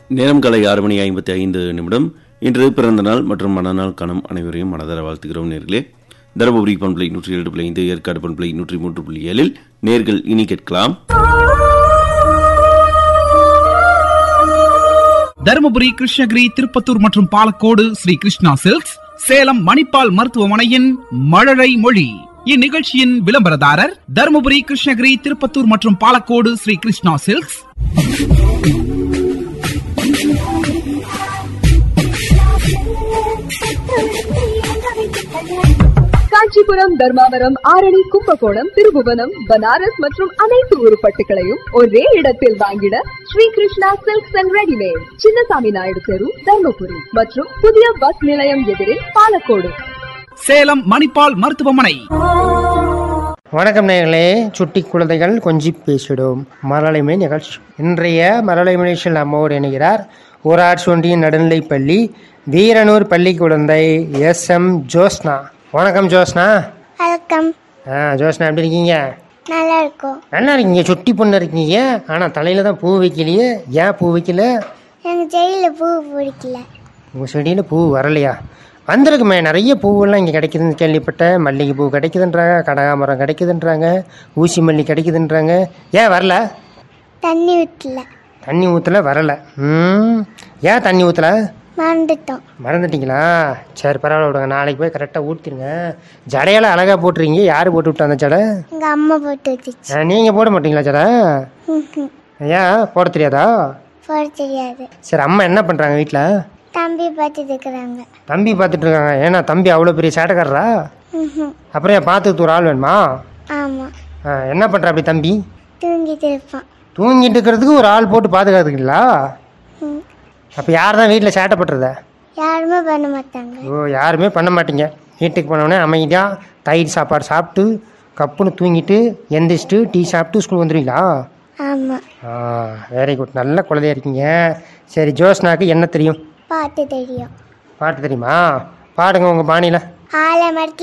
நேரம் காலை ஆறு மணி ஐம்பத்தி ஐந்து நிமிடம் இன்று பிறந்த நாள் மற்றும் மனநாள் காணும் அனைவரையும் மனதர வாழ்த்துகிறோம் நேர்களே தருமபுரி பண்பலை நூற்றி ஏழு புள்ளி ஐந்து ஏற்காடு பண்பலை நூற்றி மூன்று புள்ளி ஏழில் நேர்கள் இனி கேட்கலாம் தருமபுரி கிருஷ்ணகிரி திருப்பத்தூர் மற்றும் பாலக்கோடு ஸ்ரீ கிருஷ்ணா சில்க்ஸ் சேலம் மணிப்பால் மருத்துவமனையின் மழலை மொழி இந்நிகழ்ச்சியின் விளம்பரதாரர் தருமபுரி கிருஷ்ணகிரி திருப்பத்தூர் மற்றும் பாலக்கோடு ஸ்ரீ கிருஷ்ணா சில்க்ஸ் காஞ்சிபுரம் தர்மாவரம் ஆரணி கும்பகோணம் திருபுவனம் பனாரஸ் மற்றும் அனைத்து உருப்பட்டுகளையும் ஒரே இடத்தில் வாங்கிட Sri Krishna silks and readymade Chinnasamy Naidu தெரு தர்மபுரி மற்றும் புதிய பஸ் நிலையம் எதிரில் பாலக்கோடு சேலம் மணிப்பால் மருத்துவமனை வணக்கம் நேயர்களே சுட்டி குழந்தைகள் கொஞ்சி பேசிடும் மரலைமை நிகழ்ச்சி இன்றைய மரலைமை நிகழ்ச்சியில் நம்மோடு இணைகிறார் ஊராட்சி ஒன்றிய நடுநிலைப்பள்ளி வீரனூர் பள்ளி குழந்தை எஸ் எம் ஜோஸ்னா வணக்கம் ஜோஸ்னா வணக்கம் ஆ ஜோஸ்னா எப்படி இருக்கீங்க நல்லா இருக்கும் நல்லா இருக்கீங்க சுட்டி பொண்ணு இருக்கீங்க ஆனால் தலையில் தான் பூ வைக்கலையே ஏன் பூ வைக்கல எனக்கு செடியில் பூ பிடிக்கல உங்கள் செடியில் பூ வரலையா வந்திருக்குமே நிறைய பூவெல்லாம் இங்கே கிடைக்குதுன்னு கேள்விப்பட்டேன் மல்லிகை பூ கிடைக்குதுன்றாங்க கனகாமரம் கிடைக்குதுன்றாங்க ஊசி மல்லி கிடைக்குதுன்றாங்க ஏன் வரல தண்ணி விட்டல தண்ணி ஊற்றல வரல ம் ஏன் தண்ணி ஊற்றல மறந்துட்டோம் மறந்துட்டீங்களா சரி பரவாயில்ல விடுங்க நாளைக்கு போய் கரெக்டாக ஊற்றிருங்க ஜடையெல்லாம் அழகாக போட்டுறீங்க யார் போட்டு விட்டா அந்த ஜடை எங்கள் அம்மா போட்டு வச்சுச்சு நீங்கள் போட மாட்டீங்களா ஜடை ம்ஹும். ஏன் போட தெரியாதா போட தெரியாது சரி அம்மா என்ன பண்ணுறாங்க வீட்டில் தம்பி பார்த்துட்டு இருக்கிறாங்க தம்பி பார்த்துட்டு இருக்காங்க ஏன்னா தம்பி அவ்வளோ பெரிய சேட்டைக்காரரா ம்ஹும். அப்புறம் என் பார்த்துக்கு ஒரு ஆள் வேணுமா ஆமாம் ஆ, என்ன பண்ணுற அப்படி தம்பி தூங்கிட்டு இருப்பான் தூங்கிட்டு இருக்கிறதுக்கு ஒரு ஆள் போட்டு பாதுகாத்துக்கீங்களா ம். அப்போ யார் தான் வீட்டில் சேட்டைப்பட்டுறத யாருமே பண்ண மாட்டாங்க ஓ யாருமே பண்ண மாட்டீங்க வீட்டுக்கு போனோடனே அமைதியாக தயிர் சாப்பாடு சாப்பிட்டு கப்புன்னு தூங்கிட்டு எந்திரிச்சிட்டு டீ சாப்பிட்டு ஸ்கூல் வந்துடுவீங்களா ஆமாம் ஆ வெரி குட் நல்ல குழந்தையா இருக்கீங்க சரி ஜோஸ்னாக்கு என்ன தெரியும் பாட்டு தெரியும் பாட்டு தெரியுமா பாடுங்க உங்கள் பாணியில் ஆலமரத்தில்